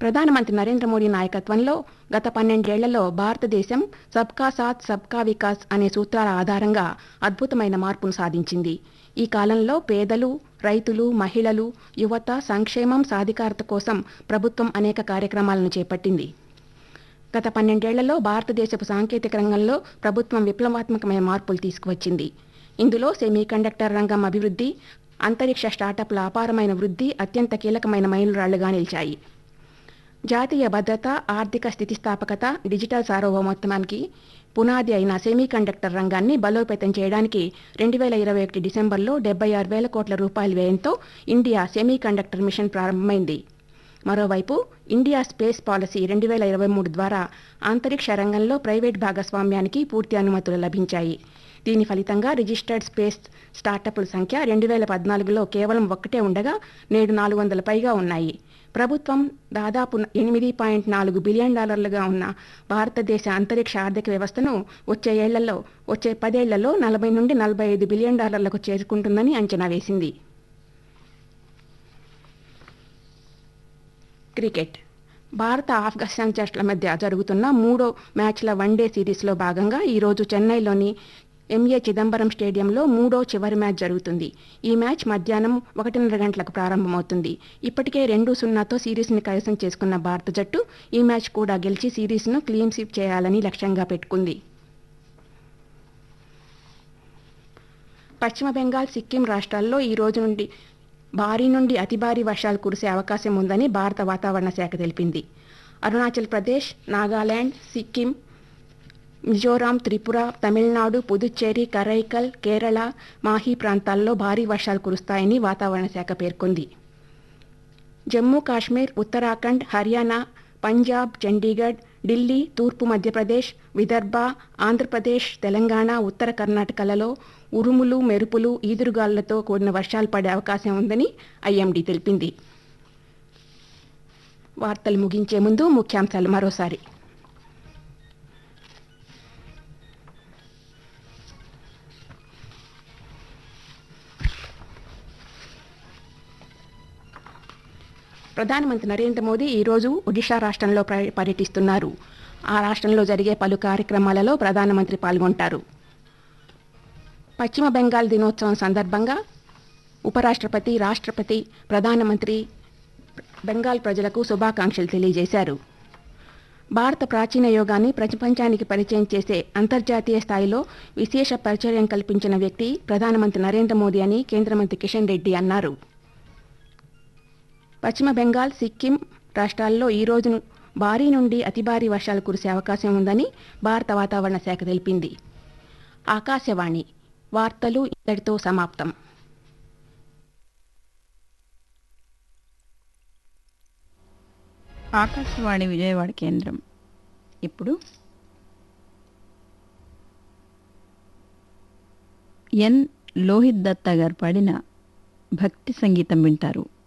ప్రధానమంత్రి నరేంద్ర మోడీ నాయకత్వంలో గత పన్నెండేళ్లలో భారతదేశం సబ్కా సాత్ సబ్కా వికాస్ అనే సూత్రాల ఆధారంగా అద్భుతమైన మార్పును సాధించింది ఈ కాలంలో పేదలు రైతులు మహిళలు యువత సంక్షేమం సాధికారత కోసం ప్రభుత్వం అనేక కార్యక్రమాలను చేపట్టింది గత పన్నెండేళ్లలో భారతదేశపు సాంకేతిక రంగంలో ప్రభుత్వం విప్లవాత్మకమైన మార్పులు తీసుకువచ్చింది ఇందులో సెమీకండక్టర్ రంగం అభివృద్ధి అంతరిక్ష స్టార్టప్ల అపారమైన వృద్ధి అత్యంత కీలకమైన మైలురాళ్లుగా నిలిచాయి జాతీయ భద్రత ఆర్థిక స్థితిస్థాపకత డిజిటల్ సార్వభౌమత్వానికి పునాది అయిన సెమీకండక్టర్ రంగాన్ని బలోపేతం చేయడానికి రెండు వేల ఇరవై ఒకటి డిసెంబర్లో డెబ్బై ఆరు వేల కోట్ల రూపాయల వ్యయంతో ఇండియా సెమీకండక్టర్ మిషన్ ప్రారంభమైంది మరోవైపు ఇండియా స్పేస్ పాలసీ రెండు వేల ఇరవై మూడు ద్వారా అంతరిక్ష రంగంలో ప్రైవేట్ భాగస్వామ్యానికి పూర్తి అనుమతులు లభించాయి దీని ఫలితంగా రిజిస్టర్డ్ స్పేస్ స్టార్టప్ల సంఖ్య రెండు వేల పద్నాలుగులో కేవలం ఒక్కటే ఉండగా నేడు నాలుగు వందల పైగా ఉన్నాయి ప్రభుత్వం దాదాపు ఎనిమిది పాయింట్ నాలుగు బిలియన్ డాలర్లుగా ఉన్న భారతదేశ అంతరిక్ష ఆర్థిక వ్యవస్థను వచ్చే ఏళ్లలో వచ్చే పదేళ్లలో నలభై నుండి నలభై ఐదు బిలియన్ డాలర్లకు చేరుకుంటుందని అంచనా వేసింది క్రికెట్ భారత ఆఫ్ఘనిస్తాన్ జట్ల మధ్య జరుగుతున్న మూడో మ్యాచ్ల వన్డే సిరీస్లో భాగంగా ఈరోజు చెన్నైలోని ఎంఏ చిదంబరం స్టేడియంలో మూడో చివరి మ్యాచ్ జరుగుతుంది ఈ మ్యాచ్ మధ్యాహ్నం ఒకటిన్నర గంటలకు ప్రారంభమవుతుంది ఇప్పటికే రెండు సున్నాతో సిరీస్ని కైవసం చేసుకున్న భారత జట్టు ఈ మ్యాచ్ కూడా గెలిచి సిరీస్ను క్లీన్ స్వీప్ చేయాలని లక్ష్యంగా పెట్టుకుంది పశ్చిమ బెంగాల్ సిక్కిం రాష్ట్రాల్లో ఈ రోజు నుండి భారీ నుండి అతి భారీ వర్షాలు కురిసే అవకాశం ఉందని భారత వాతావరణ శాఖ తెలిపింది అరుణాచల్ ప్రదేశ్ నాగాలాండ్ సిక్కిం మిజోరాం త్రిపుర తమిళనాడు పుదుచ్చేరి కరైకల్ కేరళ మాహీ ప్రాంతాల్లో భారీ వర్షాలు కురుస్తాయని వాతావరణ శాఖ పేర్కొంది జమ్మూ కాశ్మీర్ ఉత్తరాఖండ్ హర్యానా పంజాబ్ చండీగఢ్ ఢిల్లీ తూర్పు మధ్యప్రదేశ్ విదర్భ ఆంధ్రప్రదేశ్ తెలంగాణ ఉత్తర కర్ణాటకలలో ఉరుములు మెరుపులు ఈదురుగాలులతో కూడిన వర్షాలు పడే అవకాశం ఉందని ఐఎండీ తెలిపింది వార్తలు ముగించే ముందు ముఖ్యాంశాలు మరోసారి ప్రధానమంత్రి నరేంద్ర మోదీ ఈరోజు ఒడిషా రాష్ట్రంలో పర్య- పర్యటిస్తున్నారు ఆ రాష్ట్రంలో జరిగే పలు కార్యక్రమాలలో ప్రధానమంత్రి పాల్గొంటారు పశ్చిమ బెంగాల్ దినోత్సవం సందర్భంగా ఉపరాష్ట్రపతి రాష్ట్రపతి ప్రధానమంత్రి బెంగాల్ ప్రజలకు శుభాకాంక్షలు తెలియజేశారు భారత ప్రాచీన యోగాన్ని ప్రపంచానికి పరిచయం చేసే అంతర్జాతీయ స్థాయిలో విశేష పరిచయం కల్పించిన వ్యక్తి ప్రధానమంత్రి నరేంద్ర మోదీ అని కేంద్ర మంత్రి కిషన్ రెడ్డి అన్నారు పశ్చిమ బెంగాల్ సిక్కిం రాష్ట్రాల్లో ఈ రోజు భారీ నుండి అతి భారీ వర్షాలు కురిసే అవకాశం ఉందని భారత వాతావరణ శాఖ తెలిపింది ఆకాశవాణి వార్తలు ఇంతటితో సమాప్తం ఆకాశవాణి విజయవాడ కేంద్రం ఇప్పుడు ఎన్ లోహిత్ దత్తా గారు పాడిన భక్తి సంగీతం వింటారు